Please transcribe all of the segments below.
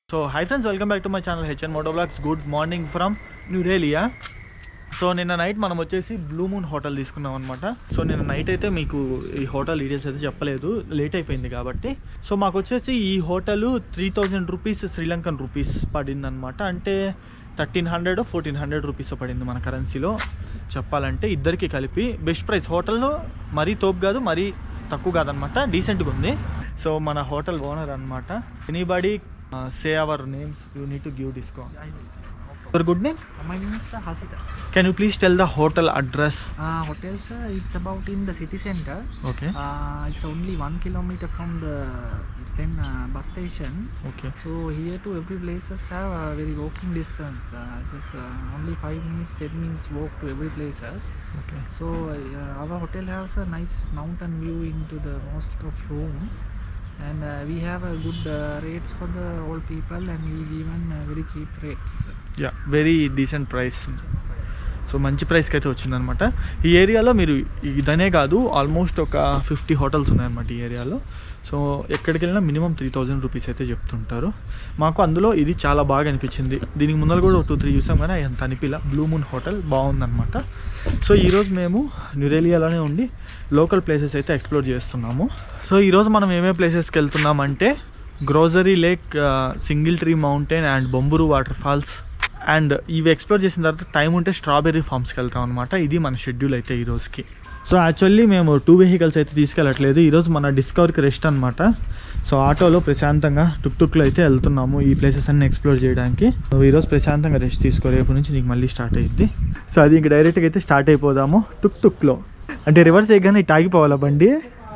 So hi friends welcome back to my channel HN moto blogs good morning from Nuwara Eliya so నిన్న night మనం వచ్చేసి blue moon hotel తీసుకున్నాం అనమాట so నిన్న night అయితే మీకు ఈ హోటల్ డీటెయిల్స్ అయితే చెప్పలేదు లేట్ అయిపోయింది కాబట్టి సో మాకు వచ్చేసి ఈ hotel three thousand rupees Sri Lankan rupees పడింది అనమాట అంటే thirteen hundred fourteen hundred rupees పడింది మన కరెన్సీలో చెప్పాలంటే ఇద్దరికి కలిపి బెస్ట్ ప్రైస్ హోటల్లో మరీ తోపు కాదు మరీ తక్కువ కాదనమాట డీసెంట్గా ఉంది సో మన హోటల్ ఓనర్ అనమాట anybody say our names you need to give discount your good name My name is uh, Hasita. Can you please tell the hotel address Uh, hotel, sir, it's about in the city center. Okay Uh, it's only one kilometer from the same uh, bus station. Okay So here to every places have a very walking distance. Uh, just uh, only five minutes, ten minutes walk to every places. Okay So uh, our hotel has a nice mountain view into the most of rooms. And uh, we have a good uh, rates for the all people, and we given uh, very cheap rates. Yeah very decent price so మంచి ప్రైస్కి అయితే వచ్చిందనమాట ఈ ఏరియాలో మీరు ఇదనే కాదు almost ఒక fifty hotels ఉన్నాయన్నమాట ఈ ఏరియాలో సో ఎక్కడికి వెళ్ళినా మినిమం త్రీ థౌజండ్ రూపీస్ అయితే చెప్తుంటారు మాకు అందులో ఇది చాలా బాగా అనిపించింది దీనికి ముందర కూడా ఒక టూ త్రీ చూసాం కానీ అంత అనిపిలా బ్లూ మూన్ హోటల్ బాగుందన్నమాట సో ఈరోజు మేము న్యూరేలియాలోనే ఉండి లోకల్ ప్లేసెస్ అయితే ఎక్స్ప్లోర్ చేస్తున్నాము సో ఈరోజు మనం ఏమేమి ప్లేసెస్కి వెళ్తున్నామంటే Gregory lake single tree mountain and Bomburu water falls and ఇవి ఎక్స్ప్లోర్ చేసిన తర్వాత టైం ఉంటే స్ట్రాబెర్రీ ఫామ్స్కి వెళ్తాం అనమాట ఇది మన షెడ్యూల్ అయితే ఈ రోజుకి సో యాక్చువల్లీ మేము టూ వెహికల్స్ అయితే తీసుకెళ్ళట్లేదు ఈరోజు మన డిస్కవర్కి రెస్ట్ అనమాట సో ఆటోలో ప్రశాంతంగా టుక్ టుక్లో అయితే వెళ్తున్నాము ఈ ప్లేసెస్ అన్ని ఎక్స్ప్లోర్ చేయడానికి సో ఈరోజు ప్రశాంతంగా రెస్ట్ తీసుకో రేపు నుంచి నీకు మళ్ళీ స్టార్ట్ అయ్యింది సో అది ఇంక డైరెక్ట్గా అయితే స్టార్ట్ అయిపోదాము టుక్ టుక్లో అంటే రివర్స్ వేయగానే ఇటు ఆగిపోవాలా బండి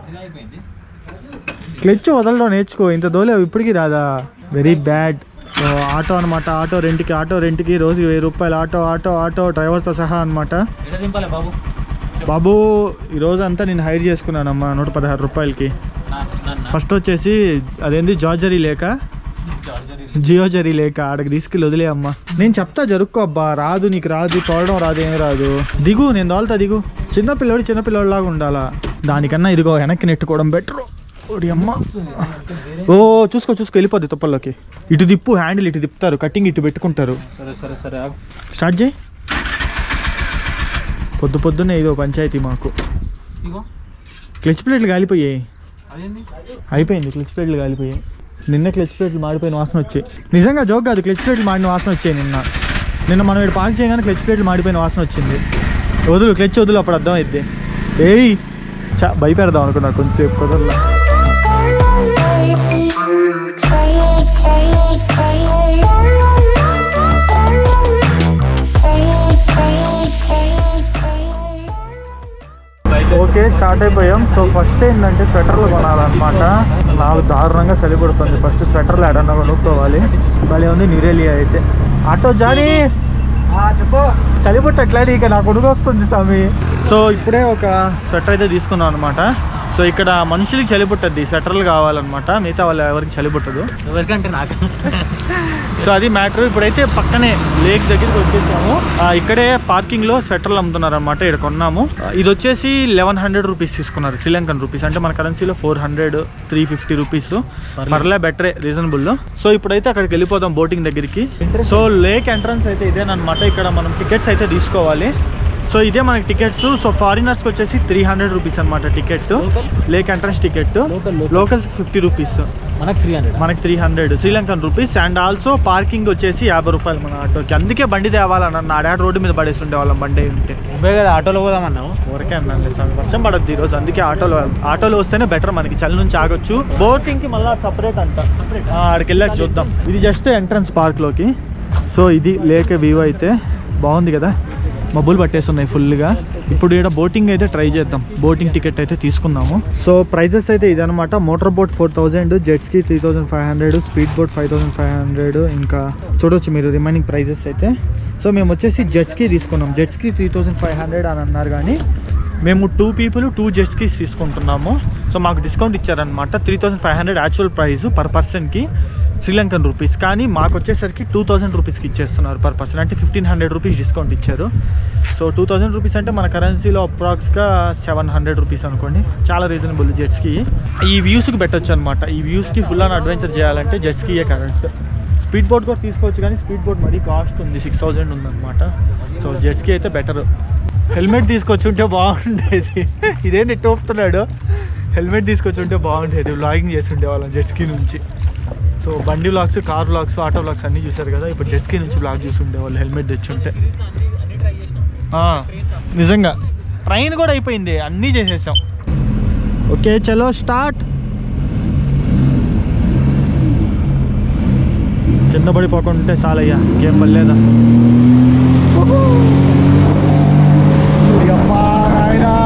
క్లచ్ వదలడం నేర్చుకో ఇంత దోలేవు ఇప్పటికీ రాదా వెరీ బ్యాడ్ సో ఆటో అనమాట ఆటో రెంట్కి ఆటో రెంట్కి రోజుకి వెయ్యి రూపాయలు ఆటో ఆటో ఆటో డ్రైవర్తో సహా అనమాట ఎక్కడ దింపాలి బాబు బాబు ఈ రోజు అంతా నేను హైర్ చేసుకున్నానమ్మా నూట పదహారు రూపాయలకి నన్ను ఫస్ట్ వచ్చేసి అదేంది జార్జరీ లేక చార్జర్ జియోజరీ లేక ఆడకి తీసుకెళ్ళి వదిలే అమ్మా నేను చెప్తా జరుక్కో అబ్బా రాదు నీకు రాదు తోడడం రాదు ఏం రాదు దిగు నేను తోలుతా దిగు చిన్నపిల్లోడు చిన్నపిల్లోడిలాగా ఉండాలా దానికన్నా ఇదిగో వెనక్కి నెట్టుకోవడం బెటర్ ఓడి అమ్మ ఓ చూసుకో చూసుకో వెళ్ళిపోద్ది తుప్పల్లోకి ఇటు తిప్పు హ్యాండిల్ ఇటు తిప్పుతారు కటింగ్ ఇటు పెట్టుకుంటారు సరే సరే సరే ఆగు. స్టార్ట్ చేయి పొద్దు పొద్దున్నే ఇదో పంచాయతీ మాకు ఇగో క్లచ్ ప్లేట్లు కాలిపోయాయి అదేంది అయిపోయింది క్లచ్ ప్లేట్లు కాలిపోయాయి నిన్న క్లచ్ ప్లేట్లు మాడిపోయిన వాసన వచ్చాయి నిజంగా జోక్ కాదు క్లచ్ ప్లేట్లు మాడిన వాసన వచ్చాయి నిన్న నిన్న మనం ఇక్కడ పార్క్ చేయగానే క్లచ్ ప్లేట్లు మాడిపోయిన వాసన వచ్చింది వదులు క్లచ్ వదులు అప్పుడు అర్థమైద్ది ఏయ్ చా భయపెడదాం అనుకున్నా కొంచెంసేపు కుదరలా ఓకే స్టార్ట్ అయిపోయాం సో ఫస్ట్ ఏంటంటే స్వెటర్లు కొనాలన్నమాట నాకు దారుణంగా చలి పడుతుంది ఫస్ట్ స్వెటర్లు ఎడన్నా కొనుక్కోవాలి భలే ఉంది న్యూరేలియా అయితే ఆటో జానీ చెప్పు చలి పుట్టట్లే ఇక నాకు ఉడుగు వస్తుంది స్వామి సో ఇప్పుడే ఒక స్వెటర్ అయితే తీసుకున్నాం అనమాట సో ఇక్కడ మనుషులకి చలి పుట్టద్ది స్వెటర్లు కావాలన్నమాట మిగతా వాళ్ళు ఎవరికి చలి పుట్టదు ఎవరికంటే నాకు సో అది మ్యాటర్ ఇప్పుడైతే పక్కనే లేక్ దగ్గరికి వచ్చేసాము ఆ, ఇక్కడే పార్కింగ్ లో స్వెటర్లు అమ్ముతున్నారు అనమాట ఇక్కడ కొన్నాము ఆ, ఇది వచ్చేసి లెవెన్ హండ్రెడ్ రూపీస్ తీసుకున్నారు శ్రీలంకన్ రూపీస్ అంటే మన కరెన్సీలో four hundred three fifty rupees పర్లే బెటరే రీజనబుల్ సో ఇప్పుడైతే అక్కడికి వెళ్ళిపోదాం బోటింగ్ దగ్గరికి సో లేక్ ఎంట్రన్స్ అయితే ఇదేనమాట ఇక్కడ మనం టికెట్స్ అయితే తీసుకోవాలి సో ఇదే మనకి టికెట్స్ సో ఫారినర్స్కి వచ్చేసి త్రీ హండ్రెడ్ రూపీస్ అనమాట ticket Local? Lake entrance ticket Local, local. Locals fifty rupees మనకు త్రీ హండ్రెడ్ మనకి three hundred Sri Lankan rupees and also parking వచ్చేసి యాభై రూపాయలు మన ఆటోకి అందుకే బండి తేవాలన్న నా డాడ్ రోడ్డు మీద పడేసి ఉండే వాళ్ళం బండి అయి ఉంటే ముంబై కదా ఆటోలో పోదామన్నావు ఊరికే అన్నాను స్వామి వర్షం పడద్దు ఈరోజు అందుకే ఆటోలో ఆటోలో వస్తేనే బెటర్ మనకి చలి నుంచి ఆగొచ్చు బోటింగ్ కి మళ్ళీ సపరేట్ అంట ఆ, ఆడికి వెళ్ళాక చూద్దాం ఇది జస్ట్ ఎంట్రన్స్ పార్క్ లోకి సో ఇది లేక్ వ్యూ అయితే బాగుంది కదా మబ్బులు పట్టేస్తున్నాయి ఫుల్గా ఇప్పుడు ఇక్కడ బోటింగ్ అయితే ట్రై చేద్దాం బోటింగ్ టికెట్ అయితే తీసుకుందాము సో ప్రైజెస్ అయితే ఇదనమాట motor boat four thousand jet ski three thousand five hundred speed boat five thousand five hundred ఇంకా చూడొచ్చు మీరు రిమైనింగ్ ప్రైజెస్ అయితే సో మేము వచ్చేసి జెట్స్కి తీసుకున్నాం jet ski three thousand five hundred అని అన్నారు కానీ మేము టూ పీపుల్ టూ జెట్స్కీస్ తీసుకుంటున్నాము సో మాకు డిస్కౌంట్ ఇచ్చారనమాట three thousand five hundred actual price per పర్సన్కి శ్రీలంకన్ రూపీస్ కానీ మాకు వచ్చేసరికి టూ థౌసండ్ రూపీస్కి ఇచ్చేస్తున్నారు పర్ పర్సన్ అంటే ఫిఫ్టీన్ హండ్రెడ్ రూపీస్ డిస్కౌంట్ ఇచ్చారు సో టూ థౌసండ్ రూపీస్ అంటే మన కరెన్సీలో అప్రాక్స్గా సెవెన్ హండ్రెడ్ రూపీస్ అనుకోండి చాలా రీజనబుల్ జెట్స్కి ఈ వ్యూస్కి పెట్టొచ్చు అనమాట ఈ వ్యూస్కి ఫుల్ ఆన్ అడ్వెంచర్ చేయాలంటే జెట్స్కీయే కరెక్ట్ స్పీడ్ బోట్ కూడా తీసుకోవచ్చు కానీ స్పీడ్ బోట్ మరీ కాస్ట్ ఉంది సిక్స్ థౌజండ్ ఉందన్నమాట సో జెట్స్కి అయితే బెటర్ హెల్మెట్ తీసుకొచ్చి ఉంటే బాగుండేది ఇదేంది టోపుతున్నాడు హెల్మెట్ తీసుకొచ్చి ఉంటే బాగుండేది వ్లాగింగ్ చేసి ఉండేవాళ్ళం జెట్స్కి నుంచి సో బండి vlogs car vlogs auto vlogs అన్నీ చూసారు కదా ఇప్పుడు జెట్స్కి నుంచి వ్లాగ్ చూసి ఉండేవాళ్ళు హెల్మెట్ తెచ్చుంటే ఆ, నిజంగా ట్రైన్ కూడా అయిపోయింది అన్నీ చేసేసాం ఓకే చలో స్టార్ట్ కింద పడిపోకుంటే చాలయ్యా ఇంకేం పర్లేదా అమ్మా నాయనా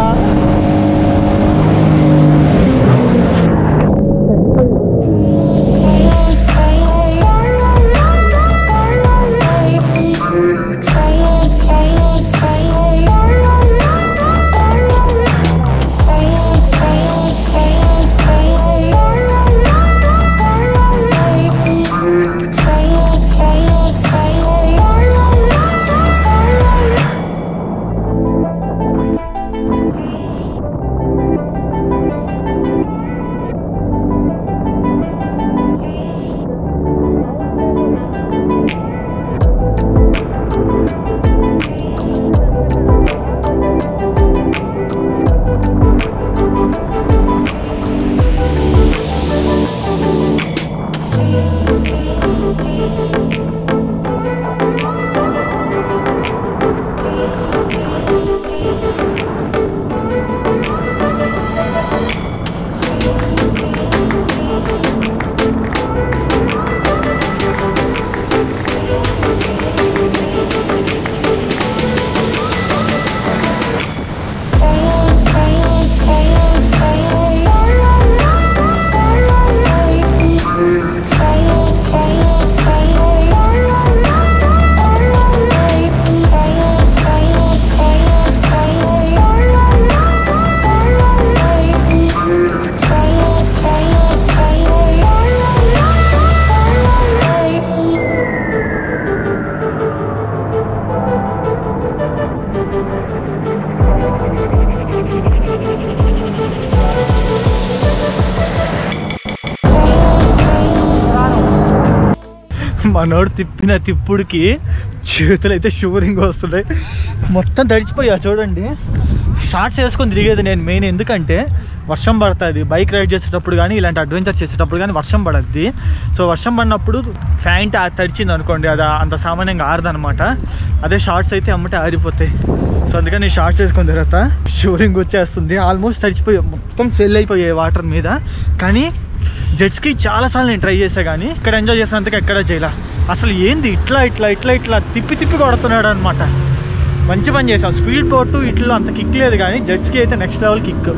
మనోడు తిప్పిన తిప్పుడికి చేతులు అయితే షూరింగ్ వస్తున్నాయి మొత్తం తడిచిపోయా చూడండి షార్ట్స్ వేసుకొని తిరిగేది నేను మెయిన్ ఎందుకంటే వర్షం పడుతుంది బైక్ రైడ్ చేసేటప్పుడు కానీ ఇలాంటి అడ్వెంచర్ చేసేటప్పుడు కానీ వర్షం పడద్ది సో వర్షం పడినప్పుడు ఫ్యాంట్ ఆ తడిచింది అనుకోండి అది అంత సామాన్యంగా ఆరదనమాట అదే షార్ట్స్ అయితే అమ్మటే ఆరిపోతాయి సో అందుకని నేను షార్ట్స్ వేసుకొని తిరుగుతా షూరింగ్ వచ్చేస్తుంది ఆల్మోస్ట్ తడిచిపోయి మొత్తం స్వెల్ అయిపోయాయి వాటర్ మీద కానీ జెట్స్కి చాలాసార్లు నేను ట్రై చేసా కానీ ఇక్కడ ఎంజాయ్ చేసినంతగా ఎక్కడ చేయలే అసలు ఏంది ఇట్లా ఇట్లా ఇట్లా ఇట్లా తిప్పి తిప్పి కొడుతున్నాడు అనమాట మంచి పని చేసాం స్పీడ్ బోట్ ఇట్లా అంత కిక్ లేదు కానీ జెట్స్కి అయితే నెక్స్ట్ లెవెల్ కిక్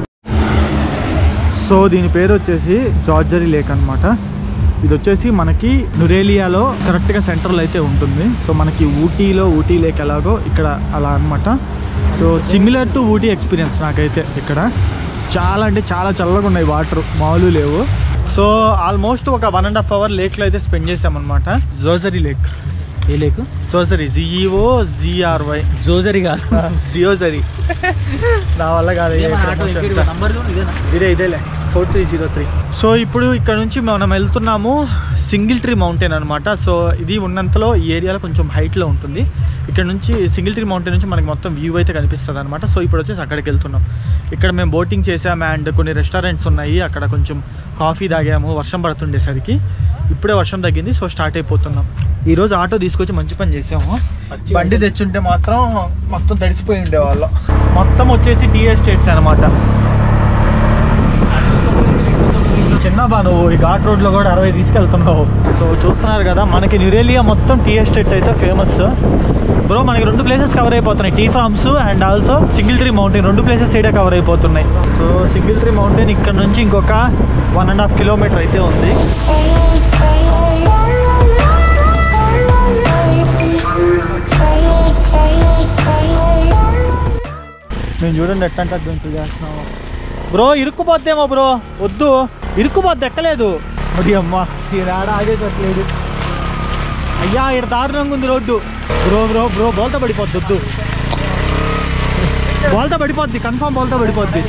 సో దీని పేరు వచ్చేసి జార్జరీ లేక్ అన్నమాట ఇది వచ్చేసి మనకి నురేలియాలో కరెక్ట్గా సెంటర్లో అయితే ఉంటుంది సో మనకి ఊటీలో ఊటీ లేక్ ఎలాగో ఇక్కడ అలా అన్నమాట so similar to Ooty experience నాకైతే ఇక్కడ చాలా అంటే చాలా చల్లగా ఉన్నాయి వాటర్ మామూలు లేవు సో ఆల్మోస్ట్ ఒక వన్ అండ్ హాఫ్ అవర్ లేక్లో అయితే స్పెండ్ చేసామన్నమాట జోజరీ లేక్ ఏ లేకు జోజరీ జిఈఓ జిఆర్వై జోజరి కాదు జియోజరీ నా వల్ల కాదు ఇదే మన ఆటో ఎక్కిరు నంబర్ ఇదేనా ఇదే ఇదేలే four three zero three so ఇప్పుడు ఇక్కడ నుంచి మనం వెళ్తున్నాము సింగిల్ ట్రీ మౌంటైన్ అనమాట సో ఇది ఉన్నంతలో ఈ ఏరియాలో కొంచెం హైట్లో ఉంటుంది ఇక్కడ నుంచి సింగిల్ ట్రీ మౌంటైన్ నుంచి మనకి మొత్తం వ్యూ అయితే కనిపిస్తుంది అనమాట సో ఇప్పుడు వచ్చేసి అక్కడికి వెళ్తున్నాం ఇక్కడ మేము బోటింగ్ చేసాము అండ్ కొన్ని రెస్టారెంట్స్ ఉన్నాయి అక్కడ కొంచెం కాఫీ తాగాము వర్షం పడుతుండేసరికి ఇప్పుడే వర్షం తగ్గింది సో స్టార్ట్ అయిపోతున్నాం ఈరోజు ఆటో తీసుకొచ్చి మంచి పని చేసాము బండి తెచ్చుంటే మాత్రం మొత్తం తడిసిపోయి ఉండేవాళ్ళం మొత్తం వచ్చేసి టీ ఎస్టేట్స్ అనమాట చిన్న బా నువ్వు ఈ ఘాట్ రోడ్లో కూడా అరవై తీసుకెళ్తున్నావు సో చూస్తున్నారు కదా మనకి న్యూరేలియా మొత్తం టీ ఎస్టేట్స్ అయితే ఫేమస్ బ్రో మనకి రెండు ప్లేసెస్ కవర్ అయిపోతున్నాయి tea farms and also single tree mountain రెండు ప్లేసెస్ సైడే కవర్ అయిపోతున్నాయి సో సింగిల్ ట్రీ మౌంటైన్ ఇక్కడ నుంచి ఇంకొక వన్ అండ్ హాఫ్ కిలోమీటర్ అయితే ఉంది నేను చూడండి ఎట్టంటే అడ్వెంచర్ చేస్తున్నాము బ్రో ఇరుక్కుపోద్దేమో బ్రో వద్దు ఇరుక్కుపోద్ది ఎక్కలేదు అది అమ్మా ఈ రాడ ఆగేటట్లేదు అయ్యా ఇక్కడ దారుణంగా ఉంది రోడ్డు బ్రో బ్రో బ్రో బోల్తా పడిపోద్ది వద్దు బోల్తా పడిపోద్ది కన్ఫామ్ బోల్తా పడిపోద్ది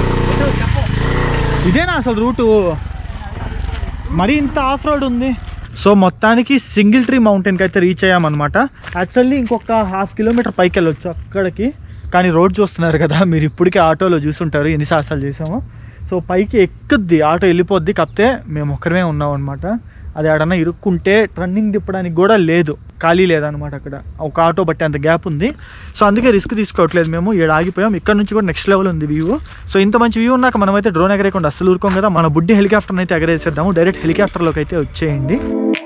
ఇదేనా అసలు రూటు మరి ఇంత ఆఫ్ రోడ్ ఉంది సో మొత్తానికి సింగిల్ ట్రీ మౌంటైన్కి అయితే రీచ్ అయ్యామన్నమాట యాక్చువల్లీ ఇంకొక హాఫ్ కిలోమీటర్ పైకి వెళ్ళొచ్చు అక్కడికి కానీ రోడ్ చూస్తున్నారు కదా మీరు ఇప్పటికే ఆటోలో చూసుంటారు ఎన్ని సాహసాలు చేసామో సో పైకి ఎక్కుద్ది ఆటో వెళ్ళిపోద్ది కాకపోతే మేము ఒక్కరమే ఉన్నాం అనమాట అది ఆడన్నా ఇరుక్కుంటే రన్నింగ్ తిప్పడానికి కూడా లేదు ఖాళీ లేదనమాట అక్కడ ఒక ఆటో బట్టి అంత గ్యాప్ ఉంది సో అందుకే రిస్క్ తీసుకోవట్లేదు మేము ఇక్కడ ఆగిపోయాం ఇక్కడ నుంచి కూడా నెక్స్ట్ లెవెల్ ఉంది వ్యూ సో ఇంత మంచి వ్యూ ఉన్నాక మనమైతే డ్రోన్ ఎగరేయకుండా అస్సలు ఊరుకోం కదా మన బుడ్డి హెలికాప్టర్ని అయితే ఎగరేసేద్దాము డైరెక్ట్ హెలికాప్టర్లోకి అయితే వచ్చేయండి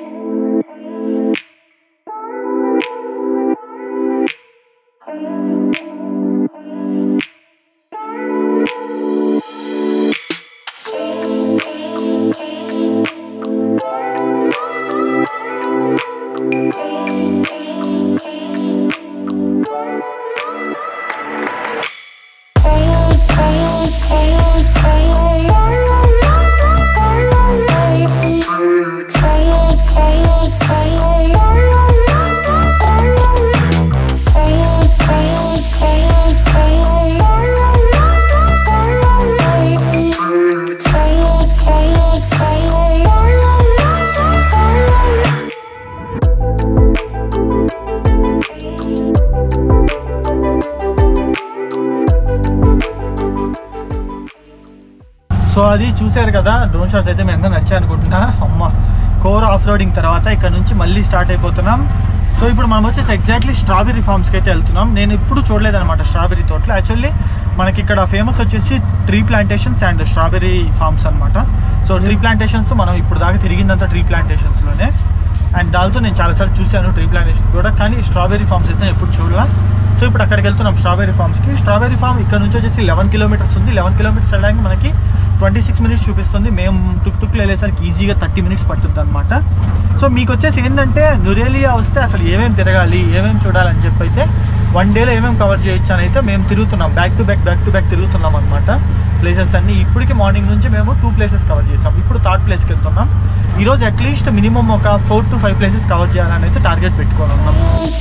సో అది చూశారు కదా డ్రోన్ షాట్స్ అయితే మీ అందరూ నచ్చాయి అనుకుంటున్నా అమ్మ కోర్ ఆఫ్ రోడింగ్ తర్వాత ఇక్కడ నుంచి మళ్ళీ స్టార్ట్ అయిపోతున్నాం సో ఇప్పుడు మనం వచ్చేసి ఎగ్జాక్ట్లీ స్ట్రాబెరీ ఫార్మ్స్కి అయితే వెళ్తున్నాం నేను ఇప్పుడు చూడలేదన్నమాట స్ట్రాబెరీ తోటలు యాక్చువల్లీ మనకి ఇక్కడ ఫేమస్ వచ్చేసి tree plantations and strawberry farms అన్నమాట సో ట్రీ ప్లాంటేషన్స్ మనం ఇప్పుడు దాకా తిరిగిందంతా ట్రీ ప్లాంటేషన్స్లోనే అండ్ ఆల్సో నేను చాలాసార్లు చూశాను ట్రీ ప్లాంటేషన్స్ కూడా కానీ స్ట్రాబెరీ ఫార్మ్స్ అయితే ఎప్పుడు చూడాల సో ఇప్పుడు అక్కడికి వెళ్తున్నాం స్ట్రాబెరీ ఫార్మ్స్కి స్ట్రాబెరీ ఫార్మ్ ఇక్కడ నుంచి వచ్చేసి లెవెన్ కిలోమీటర్స్ ఉంది లెవెన్ కిలోమీటర్స్ వెళ్ళడానికి మనకి ట్వంటీ సిక్స్ మినిట్స్ చూపిస్తుంది మేము టుక్ టుక్లో వెళ్ళేసరికి ఈజీగా థర్టీ మినిట్స్ పట్టుద్ది అనమాట సో మీకు వచ్చేసి ఏంటంటే నురేలియా వస్తే అసలు ఏమేమి తిరగాలి ఏమేమి చూడాలని చెప్పి అయితే వన్ డేలో ఏమేమి కవర్ చేయొచ్చు అని అయితే మేము తిరుగుతున్నాం back to back back to back తిరుగుతున్నాం అనమాట ప్లేసెస్ అన్ని ఇప్పటికి మార్నింగ్ నుంచి మేము టూ ప్లేసెస్ కవర్ చేసాం ఇప్పుడు థర్డ్ ప్లేస్కి వెళ్తున్నాం ఈరోజు అట్లీస్ట్ మినిమం ఒక four to five places cover చేయాలని అయితే టార్గెట్ పెట్టుకొని ఉన్నాం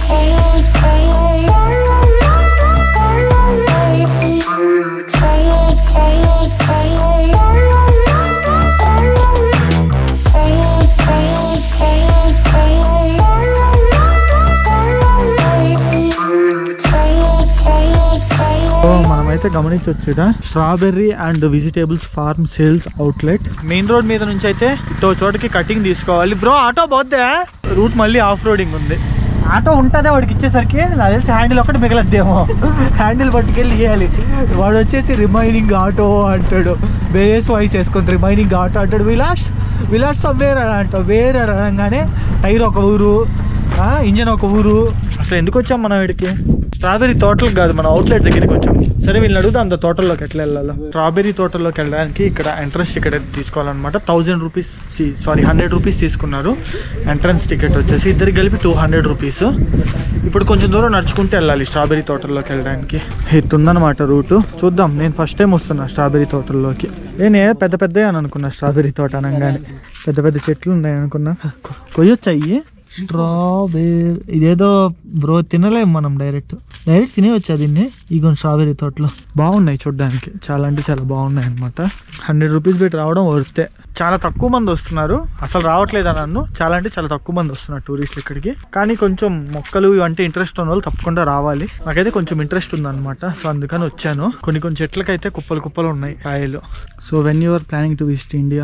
సో మనమైతే గమనించవచ్చు strawberry and vegetables farm sales outlet main road మీద నుంచి అయితే ఇటో చోటకి కటింగ్ తీసుకోవాలి బ్రో ఆటో పోద్దే రూట్ మళ్ళీ ఆఫ్ రోడింగ్ ఉంది ఆటో ఉంటుందే వాడికి ఇచ్చేసరికి నాకు తెలిసి హ్యాండిల్ ఒకటి మిగలద్దేమో హ్యాండిల్ పట్టుకెళ్ళి ఇవ్వాలి వాడు వచ్చేసి రిమైనింగ్ ఆటో అంటాడు బేస్ వాయిస్ వేసుకుంది రిమైనింగ్ ఆటో అంటాడు విలాస్ట్ విలాస్ట్ సమ్వేర్ అని అంటావు వేరే అనగానే టైర్ ఒక ఊరు ఇంజన్ ఒక ఊరు అసలు ఎందుకు వచ్చాం మనం వీడికి స్ట్రాబెరీ తోటలకు కాదు మన అవుట్లెట్ దగ్గరికి వచ్చాం సరే వీళ్ళని అడుగుతా అంత తోటల్లోకి ఎట్లా వెళ్ళాలి స్ట్రాబెరీ తోటల్లోకి వెళ్ళడానికి ఇక్కడ ఎంట్రన్స్ టికెట్ అయితే తీసుకోవాలన్నమాట thousand rupees sorry hundred rupees తీసుకున్నారు ఎంట్రన్స్ టికెట్ వచ్చేసి ఇద్దరికి కలిపి టూ హండ్రెడ్ రూపీస్ ఇప్పుడు కొంచెం దూరం నడుచుకుంటూ వెళ్ళాలి స్ట్రాబెరీ తోటల్లోకి వెళ్ళడానికి ఎత్తుందన్నమాట రూటు చూద్దాం నేను ఫస్ట్ టైం వస్తున్నా స్ట్రాబెరీ తోటల్లోకి నేనే పెద్ద పెద్ద అని అనుకున్నా స్ట్రాబెరీ తోట అనగానే పెద్ద పెద్ద చెట్లు ఉన్నాయి అనుకున్నా కొ- కొయ్యొచ్చాయి స్ట్రాబెరీ ఇదేదో బ్రో తినలేము మనం డైరెక్ట్ డైరెక్ట్ తినేవచ్చా దీన్ని ఇగో స్ట్రాబెరీ తోటలో బాగున్నాయి చూడడానికి చాలా అంటే చాలా బాగున్నాయి అనమాట హండ్రెడ్ రూపీస్ పెట్టి రావడం వర్తే చాలా తక్కువ మంది వస్తున్నారు అసలు రావట్లేదు నన్ను చాలా అంటే చాలా తక్కువ మంది వస్తున్నారు టూరిస్టులు ఇక్కడికి కానీ కొంచెం మొక్కలు ఇవంటే ఇంట్రెస్ట్ ఉన్న వాళ్ళు తప్పకుండా రావాలి నాకైతే కొంచెం ఇంట్రెస్ట్ ఉందన్నమాట సో అందుకని వచ్చాను కొన్ని కొన్ని చెట్లకైతే కుప్పలు కుప్పలు ఉన్నాయి కాయలు so when you're planning to visit India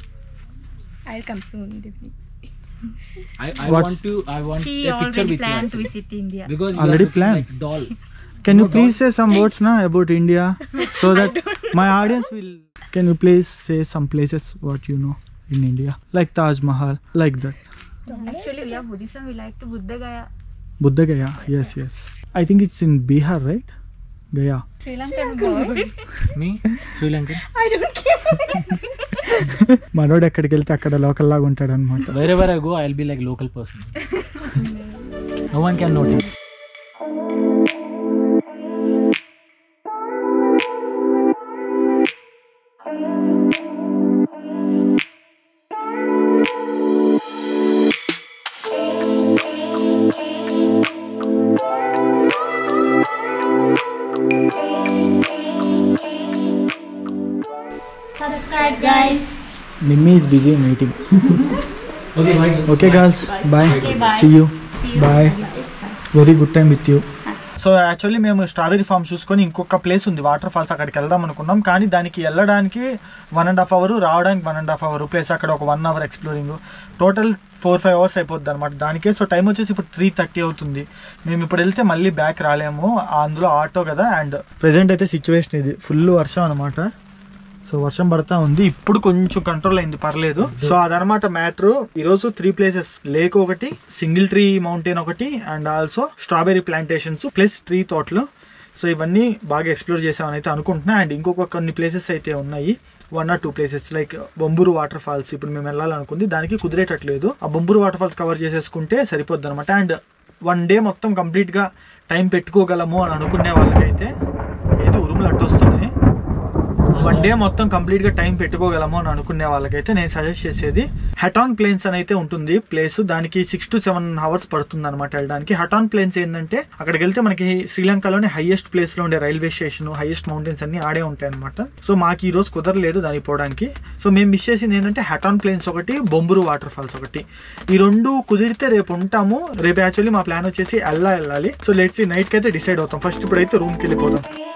I'll come soon, definitely. I, I What's- want to I want She a picture already with you planned to actually. visit India. because you Already are looking planned? like doll. Can you No please say some words now about India so that my audience will. Can you please say some places what you know in India, like Taj Mahal, like that. Actually, we are Buddhism. We like to Buddha Gaya. Buddha Gaya, yes, yes. I think it's in Bihar, right? Gaya. Sri Lankan boy. Me, Sri Lankan. I don't care. మనోడు ఎక్కడికి వెళ్తే అక్కడ local లాగా ఉంటాడు అనమాట Wherever I go, I'll be like local person. no one can notice. Subscribe, guys. Nimmi is busy meeting Okay, bye. Okay girls bye Okay, bye. See you See you. Bye very good time with you so actually మేము strawberry farm చూసుకొని ఇంకొక place ఉంది water falls అక్కడికి వెళ్దాం అనుకున్నాం కానీ దానికి వెళ్ళడానికి వన్ అండ్ హాఫ్ అవర్ రావడానికి one and half hour place అక్కడ ఒక one hour exploring total four five hours అయిపోద్ది అనమాట దానికే సో టైం వచ్చేసి ఇప్పుడు త్రీ థర్టీ అవుతుంది మేము ఇప్పుడు వెళ్తే మళ్ళీ బ్యాక్ రాలేము అందులో ఆటో కదా అండ్ ప్రెసెంట్ అయితే సిచ్యువేషన్ ఇది ఫుల్ వర్షం అనమాట సో వర్షం పడతా ఉంది ఇప్పుడు కొంచెం కంట్రోల్ అయింది పర్లేదు సో అదనమాట మ్యాటర్ ఈరోజు త్రీ ప్లేసెస్ లేక్ ఒకటి సింగిల్ ట్రీ మౌంటైన్ ఒకటి and also strawberry plantations plus tree తోటలు సో ఇవన్నీ బాగా ఎక్స్ప్లోర్ చేసామని అయితే అనుకుంటున్నా అండ్ ఇంకొక కొన్ని ప్లేసెస్ అయితే ఉన్నాయి one or two places like Bomburu water falls ఇప్పుడు మేము వెళ్ళాలనుకుంది దానికి కుదిరేటట్లేదు ఆ బొంబూరు వాటర్ ఫాల్స్ కవర్ చేసేసుకుంటే సరిపోద్ది అనమాట అండ్ వన్ డే మొత్తం కంప్లీట్గా టైం పెట్టుకోగలము అని అనుకునే వాళ్ళకైతే ఏదో ఉరుములు అట్టొస్తున్నాయి వన్ డే మొత్తం కంప్లీట్ గా టైం పెట్టుకోగలము అని అనుకునే వాళ్ళకైతే నేను సజెస్ట్ చేసేది హెటాన్ ప్లేన్స్ అని అయితే ఉంటుంది ప్లేస్ దానికి సిక్స్ టు సెవెన్ అవర్స్ పడుతుంది అనమాట వెళ్ళడానికి హెటాన్ ప్లేన్స్ ఏంటంటే అక్కడికి వెళ్తే మనకి శ్రీలంకలోనే హైయెస్ట్ ప్లేస్ లో ఉండే రైల్వే స్టేషన్ హైయెస్ట్ మౌంటైన్స్ అన్ని ఆడే ఉంటాయి అనమాట సో మాకు ఈ రోజు కుదరలేదు దానికి పోవడానికి సో మేము మిస్ చేసింది ఏంటంటే హెటాన్ ప్లేన్స్ ఒకటి బొంబురు వాటర్ ఫాల్స్ ఒకటి ఈ రెండు కుదిరితే రేపు ఉంటాము రేపు యాక్చువల్లీ మా ప్లాన్ వచ్చేసి ఎల్లా వెళ్ళాలి సో లెట్స్ నైట్ కి అయితే డిసైడ్ అవుతాం ఫస్ట్ ఇప్పుడైతే రూమ్ కి వెళ్ళిపోదాం